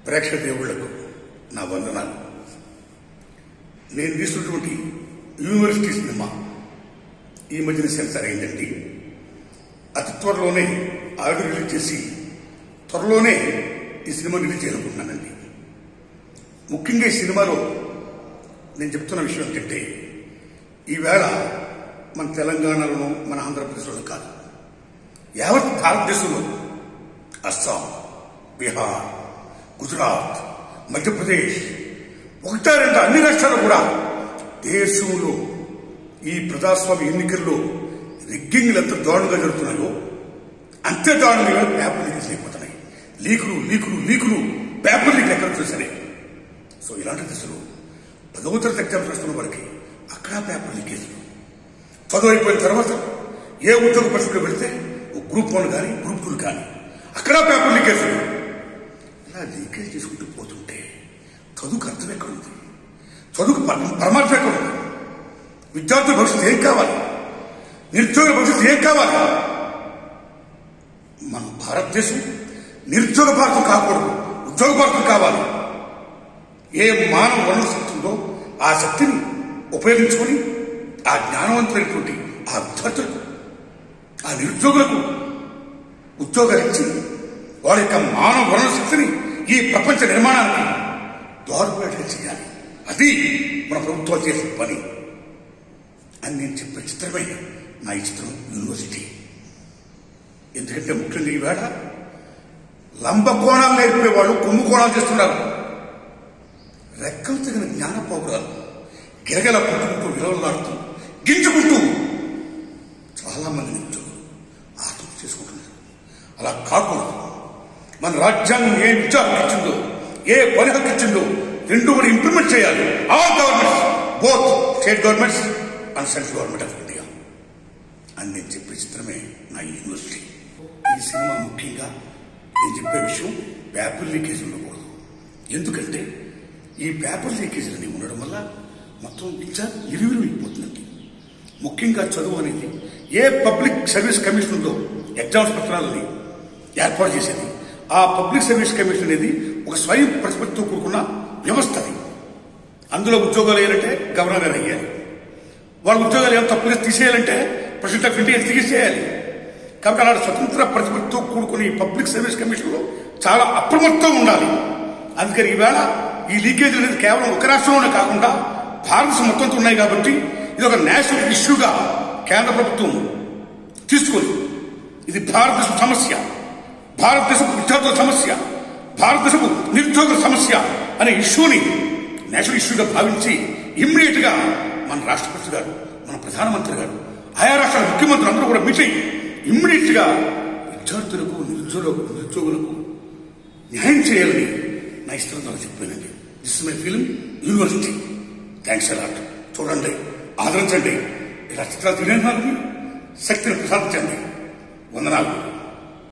ప్రేక్షక దేవుళ్లకు నా వందనాలు నేను తీసినటువంటి యూనివర్సిటీ సినిమా ఈ మధ్యన సెన్సార్ అయిందండి అతి త్వరలోనే ఆడియో రిలీజ్ చేసి త్వరలోనే ఈ సినిమా రిలీజ్ చేయాలనుకుంటున్నానండి ముఖ్యంగా ఈ సినిమాలో నేను చెప్తున్న విషయం ఏంటంటే ఈవేళ మన తెలంగాణలోనూ మన ఆంధ్రప్రదేశ్లో కాదు యావత్ భారతదేశంలో అస్సాం బీహార్ గుజరాత్ మధ్యప్రదేశ్ ఒకటా రెండు అన్ని రాష్ట్రాలు కూడా దేశంలో ఈ ప్రజాస్వామ్య ఎన్నికల్లో రిగ్గింగ్లు ఎంత దారుణంగా జరుగుతున్నాయో అంతే దారుణంగా పేపర్ లీకేజ్ అయిపోతున్నాయి లీకులు లీకులు లీకులు పేపర్ లీక్ ఎక్కడ చూసారే సో ఇలాంటి దశలో పదవ తరగతి ఎగ్జామ్స్ రాస్తున్న వాడికి అక్కడ పేపర్ లీకేజ్లు చదువు అయిపోయిన తర్వాత ఏ ఉద్యోగ పరిస్థితిలో పెడితే ఓ గ్రూప్ వన్ కానీ గ్రూప్ టూ కానీ అక్కడ పేపర్ లీకేజ్లు ఇలా లీకేజ్ చేసుకుంటూ పోతుంటే చదువుకు అర్థం ఎక్కడుంది చదువుకు పర- పరమార్థం ఎక్కడుంది విద్యార్థుల భవిష్యత్తు ఏం కావాలి నిరుద్యోగ భవిష్యత్తు ఏం కావాలి మన భారతదేశం నిరుద్యోగ భారతం కాకూడదు ఉద్యోగ భారతం కావాలి ఏ మానవ వనరు శక్తి ఉందో ఆ శక్తిని ఉపయోగించుకొని ఆ జ్ఞానవంతులైనటువంటి ఆ విద్యార్థులకు ఆ నిరుద్యోగులకు ఉద్యోగాలు ఇచ్చి వారి యొక్క మానవ వనరు శక్తిని ఈ ప్రపంచ నిర్మాణానికి దోహదపడేటట్టు చేయాలి అది మన ప్రభుత్వం చేసిన పని అని నేను చెప్పే చిత్రమే నా ఈ చిత్రం యూనివర్సిటీ ఎందుకంటే ముఖ్యంగా ఈవేళ లంబకోణాలు నేర్పే వాళ్ళు కొమ్ము కోణాలు చేస్తున్నారు రెక్కలు తగిన జ్ఞాన పౌరాలు గిరగల పుట్టుకుంటూ విలువలాడుతూ గింజుకుంటూ చాలా మంది నిరుద్యోగులు ఆత్మహత్య చేసుకుంటున్నారు అలా కాకూడదు మన రాజ్యాంగం ఏ విద్యార్థి ఇచ్చిందో ఏ పని హక్కు ఇచ్చిందో రెండు కూడా ఇంప్లిమెంట్ చేయాలి all governments both state governments and central government of India అని నేను చెప్పే చిత్రమే నా యూనివర్సిటీ ఈ సినిమా ముఖ్యంగా నేను చెప్పే విషయం పేపర్ లీకేజ్ ఉండకూడదు ఎందుకంటే ఈ పేపర్ లీకేజీలని ఉండడం వల్ల మొత్తం విద్య ఇరువిరిగిపోతుందండి ముఖ్యంగా చదువు అనేది ఏ పబ్లిక్ సర్వీస్ కమిషన్ ఉందో ఎగ్జామ్స్ పత్రాలని ఏర్పాటు చేసేది ఆ పబ్లిక్ సర్వీస్ కమిషన్ అనేది ఒక స్వయం ప్రతిపత్తితో కూడుకున్న వ్యవస్థ అది అందులో ఉద్యోగాలు వేయాలంటే గవర్నర్ గారు అయ్యాలి వాళ్ళ ఉద్యోగాలు ఏమైనా తప్పుగా తీసేయాలంటే ప్రెసిడెంట్ ఆఫ్ ఇండియా తీసేయాలి కాబట్టి అలాంటి స్వతంత్ర ప్రతిపత్తితో కూడుకుని ఈ పబ్లిక్ సర్వీస్ కమిషన్లో చాలా అప్రమత్తంగా ఉండాలి అందుకని ఈవేళ ఈ లీకేజ్ అనేది కేవలం ఒక రాష్ట్రంలోనే కాకుండా భారతదేశం మొత్తంతో ఉన్నాయి కాబట్టి ఇది ఒక నేషనల్ ఇష్యూగా కేంద్ర ప్రభుత్వం తీసుకొని ఇది భారతదేశ సమస్య భారతదేశపు విద్యార్థుల సమస్య భారతదేశపు నిరుద్యోగుల సమస్య అనే ఇష్యూని నేషనల్ ఇష్యూగా భావించి ఇమ్మీడియట్ గా మన రాష్ట్రపతి గారు మన ప్రధానమంత్రి గారు ఆయా రాష్ట్రాల ముఖ్యమంత్రులు అందరూ కూడా మీట్ అయ్యి ఇమ్మీడియట్ గా విద్యార్థులకు నిరుద్యోగులకు నిరుద్యోగులకు న్యాయం చేయాలని నా ఇష్టం ద్వారా చెప్పానండి this my film university thanks a lot చూడండి ఆదరించండి ఇలా చిత్రాలు తినే శక్తిని ప్రసాదించండి వందనాలు